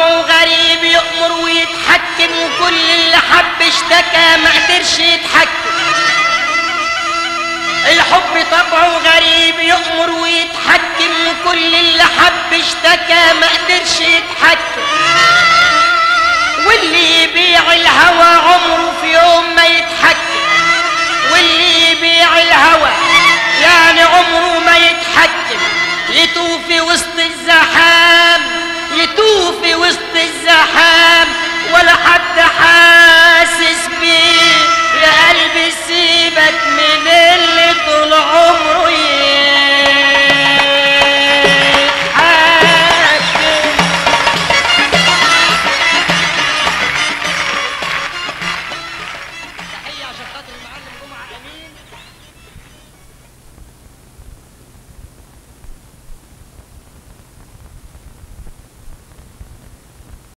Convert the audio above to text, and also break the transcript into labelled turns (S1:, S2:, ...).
S1: طبعه غريب يأمر ويتحكم وكل اللي حب اشتكى ما قدرش يتحكم الحب طبعه غريب يأمر ويتحكم وكل اللي حب اشتكى ما قدرش يتحكم واللي يبيع الهوى عمره في يوم ما يتحكم واللي يبيع